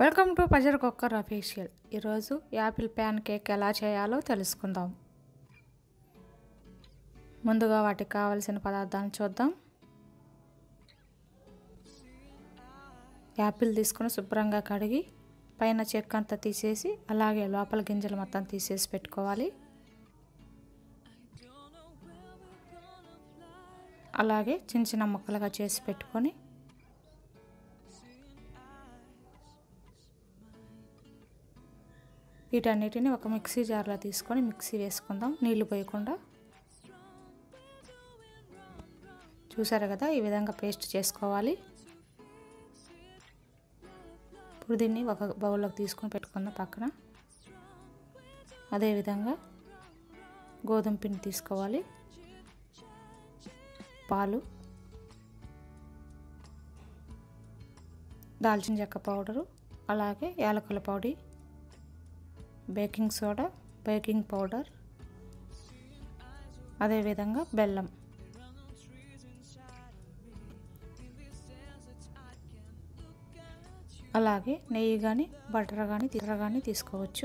welcome to pressure cooker official ఈరోజు apple pancake ఎలా చేయాలో తెలుసుకుందాం ముందుగా వాటికి కావలసిన పదార్థాలను చూద్దాం యాపిల్ తీసుకొని శుభ్రంగా కడిగి పైన చెక్క అంతా తీసేసి అలాగే లోపల గింజలు మొత్తం తీసేసి పెట్టుకోవాలి అలాగే చిన్న చిన్న ముక్కలుగా చేసి పెట్టుకొని వీటన్నిటిని ఒక మిక్సీ జార్లో తీసుకొని మిక్సీ వేసుకుందాం నీళ్లు పోయకుండా చూసారు కదా ఈ విధంగా పేస్ట్ చేసుకోవాలి ఇప్పుడు దీన్ని ఒక బౌల్లోకి తీసుకొని పెట్టుకుందాం పక్కన అదేవిధంగా గోధుమ పిండి తీసుకోవాలి పాలు దాల్చిన చెక్క పౌడరు అలాగే యాలకుల పొడి బేకింగ్ సోడా బేకింగ్ పౌడర్ అదేవిధంగా బెల్లం అలాగే నెయ్యి కానీ బటర్ కానీ తిర కానీ తీసుకోవచ్చు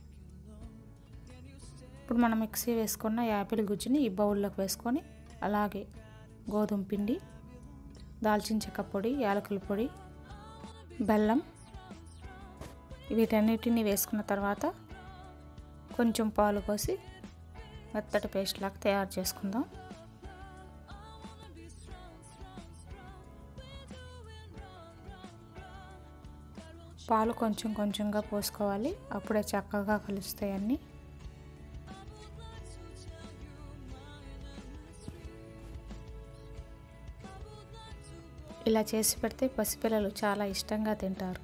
ఇప్పుడు మనం మిక్సీ వేసుకున్న యాపిల్ గుజ్జుని ఈ బౌల్లోకి వేసుకొని అలాగే గోధుమ పిండి దాల్చిన చెక్క పొడి యాలకుల పొడి బెల్లం వీటన్నిటిని వేసుకున్న తర్వాత కొంచెం పాలు పోసి మెత్తటి పేస్ట్ లాగా తయారు చేసుకుందాం పాలు కొంచెం కొంచెంగా పోసుకోవాలి అప్పుడే చక్కగా కలుస్తాయి అన్నీ ఇలా చేసి పెడితే పసిపిల్లలు చాలా ఇష్టంగా తింటారు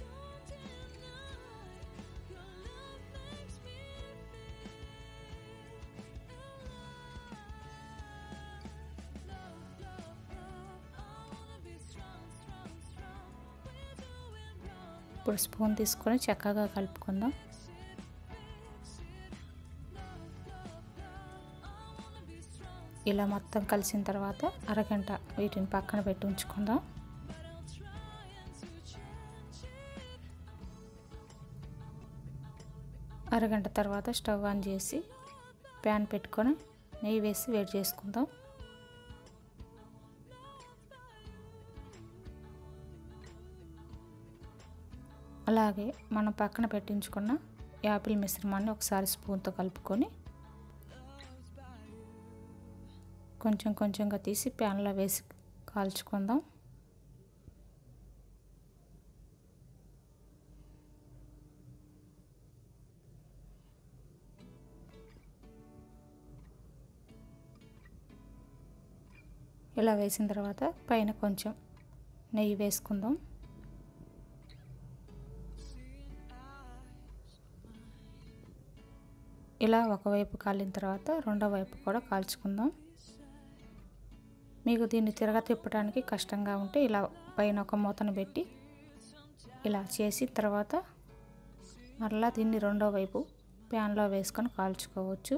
ఇప్పుడు స్పూన్ తీసుకొని చక్కగా కలుపుకుందాం ఇలా మొత్తం కలిసిన తర్వాత అరగంట వీటిని పక్కన పెట్టి ఉంచుకుందాం అరగంట తర్వాత స్టవ్ ఆన్ చేసి ప్యాన్ పెట్టుకొని నెయ్యి వేసి వేడి చేసుకుందాం అలాగే మనం పక్కన పెట్టించుకున్న యాపిల్ మిశ్రమాన్ని ఒకసారి స్పూన్తో కలుపుకొని కొంచెం కొంచెంగా తీసి ప్యాన్లో వేసి కాల్చుకుందాం ఇలా వేసిన తర్వాత పైన కొంచెం నెయ్యి వేసుకుందాం ఇలా ఒకవైపు కాలిన తర్వాత రెండో వైపు కూడా కాల్చుకుందాం మీకు దీన్ని తిరగ తిప్పడానికి కష్టంగా ఉంటే ఇలా పైన ఒక మూతను పెట్టి ఇలా చేసి తర్వాత మరలా దీన్ని రెండో వైపు ప్యాన్లో వేసుకొని కాల్చుకోవచ్చు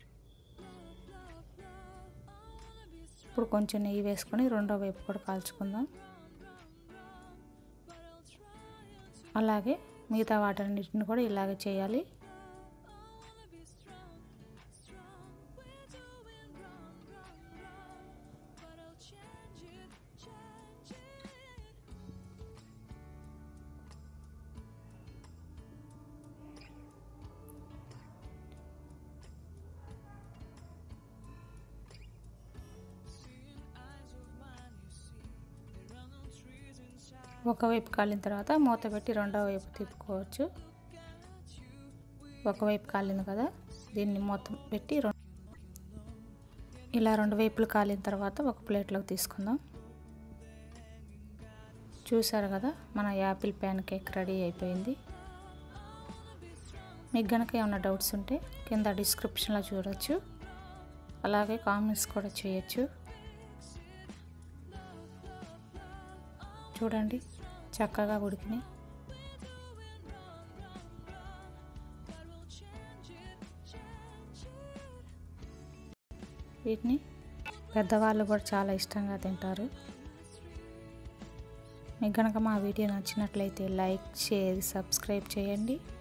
ఇప్పుడు కొంచెం నెయ్యి వేసుకొని రెండో వైపు కూడా కాల్చుకుందాం అలాగే మిగతా వాటన్నిటిని కూడా ఇలాగే చేయాలి ఒకవైపు కాలిన తర్వాత మూత పెట్టి రెండో వైపు తిప్పుకోవచ్చు ఒకవైపు కాలింది కదా దీన్ని మూత పెట్టి ఇలా రెండు వైపులు కాలిన తర్వాత ఒక ప్లేట్లోకి తీసుకుందాం చూసారు కదా మన యాపిల్ ప్యాన్ కేక్ రెడీ అయిపోయింది మీకు కనుక ఏమైనా డౌట్స్ ఉంటే కింద డిస్క్రిప్షన్లో చూడవచ్చు అలాగే కామెంట్స్ కూడా చేయొచ్చు చూడండి చక్కగా ఉడికినాయి వీటిని పెద్దవాళ్ళు కూడా చాలా ఇష్టంగా తింటారు మీకు కనుక మా వీడియో నచ్చినట్లయితే లైక్ షేర్ సబ్స్క్రైబ్ చేయండి